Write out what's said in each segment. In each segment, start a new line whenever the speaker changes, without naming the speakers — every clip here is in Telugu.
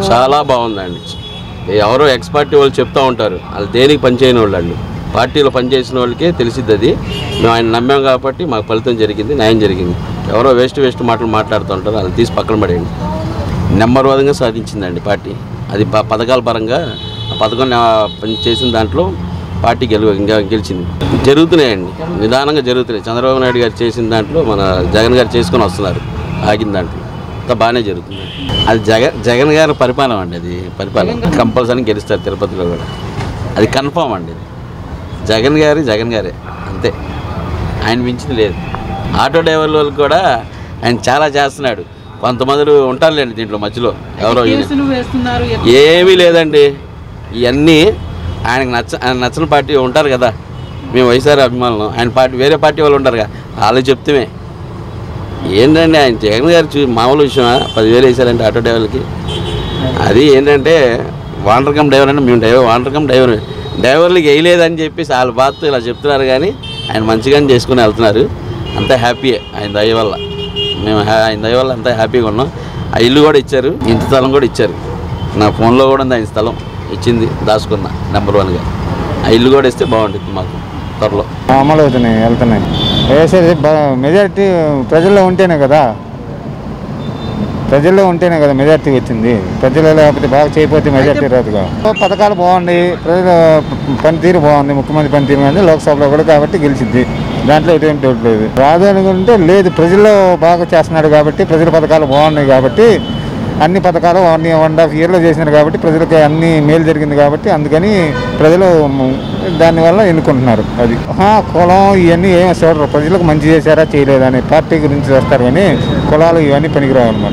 చాలా బాగుందండి ఎవరో ఎక్స్ పార్టీ వాళ్ళు చెప్తా ఉంటారు వాళ్ళు దేనికి పనిచేయని వాళ్ళు అండి పార్టీలో పనిచేసిన వాళ్ళకే తెలిసిద్ది అది మేము ఆయన నమ్మాం కాబట్టి మాకు ఫలితం జరిగింది న్యాయం జరిగింది ఎవరో వేస్ట్ వేస్ట్ మాటలు మాట్లాడుతూ ఉంటారు వాళ్ళు తీసి పక్కన పడేయండి నెంబర్ వన్గా సాధించిందండి పార్టీ అది ప- పథకాల పరంగా ఆ పథకం ఆ, పని చేసిన దాంట్లో పార్టీ గెలు ఇంకా గెలిచింది జరుగుతున్నాయండి నిదానంగా జరుగుతున్నాయి చంద్రబాబు నాయుడు గారు చేసిన దాంట్లో మన జగన్ గారు చేసుకొని వస్తున్నారు ఆగిన దాంట్లో అంతా బాగానే జరుగుతుంది అది జగన్ జగన్ గారి పరిపాలన అండి అది పరిపాలన కంపల్సరీ గెలుస్తారు తిరుపతిలో కూడా అది కన్ఫామ్ అండి ఇది. జగన్ గారి జగన్ గారే అంతే ఆయన మించింది లేదు ఆటో డ్రైవర్ల వాళ్ళకి కూడా ఆయన చాలా చేస్తున్నాడు కొంతమంది ఉంటారులేండి దీంట్లో మధ్యలో ఎవరో ఈయన.
కేసులు వేస్తున్నారు
ఏమీ లేదండి ఇవన్నీ ఆయనకు నచ్చ ఆయన నచ్చిన పార్టీ ఉంటారు కదా మేము వైఎస్ఆర్ అభిమానులు ఆయన పార్టీ వేరే పార్టీ వాళ్ళు ఉంటారు కదా వాళ్ళు చెప్తామే ఏంటంటే ఆయన జగన్ గారు చూ మామూలు విషయమా పదివేలు వేసారంటే ఆటో డ్రైవర్లకి అది ఏంటంటే వాండర్ కమ్ డ్రైవర్ అంటే మేము డ్రైవర్ వాండర్ కమ్ డ్రైవర్ డ్రైవర్లకి వేయలేదని చెప్పేసి వాళ్ళ బాధతో ఇలా చెప్తున్నారు కానీ ఆయన మంచిగానే చేసుకుని వెళ్తున్నారు అంతా హ్యాపీయే ఆయన దయ వల్ల మేము హ్యా- ఆయన దయ వల్ల అంతా హ్యాపీగా ఉన్నాం ఆ ఇల్లు కూడా ఇచ్చారు ఇంటి స్థలం కూడా ఇచ్చారు నా ఫోన్లో కూడా ఉంది ఆయన స్థలం ఇచ్చింది దాచుకున్నా నెంబర్ వన్గా ఆ ఇల్లు కూడా ఇస్తే బాగుంటుంది మాకు త్వరలో
అమలు అవుతున్నాయి వెళ్తున్నాయి వేసేది మెజారిటీ ప్రజల్లో ఉంటేనే కదా ప్రజల్లో ఉంటేనే కదా మెజారిటీ వచ్చింది ప్రజలు లేకపోతే బాగా చేయకపోతే మెజారిటీ రాదుగా పథకాలు బాగున్నాయి ప్రజల పనితీరు బాగుంది ముఖ్యమంత్రి పనితీరు బాగుంది లోక్సభలో కూడా కాబట్టి గెలిచింది దాంట్లో ఎటువంటి డౌట్ లేదు రాదు అనుకుంటే లేదు ప్రజల్లో బాగా చేస్తున్నాడు కాబట్టి ప్రజల పథకాలు బాగున్నాయి కాబట్టి అన్ని పథకాలు వన్ వన్ అండ్ హాఫ్ ఇయర్లో చేసినారు కాబట్టి ప్రజలకి అన్ని మేలు జరిగింది కాబట్టి అందుకని ప్రజలు మ్, దానివల్ల ఎన్నుకుంటున్నారు అది ఆ, కులం ఇవన్నీ ఏమో చూడరు ప్రజలకు మంచి చేశారా చేయలేదా అని పార్టీ గురించి చేస్తారు కానీ కులాలు ఇవన్నీ పనికిరావు అనమాట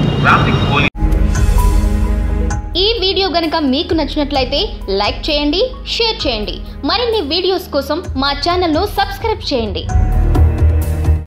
ఈ వీడియో గనక మీకు నచ్చినట్లయితే లైక్ చేయండి షేర్ చేయండి మరిన్ని వీడియోస్ కోసం మా ఛానల్ను సబ్స్క్రైబ్ చేయండి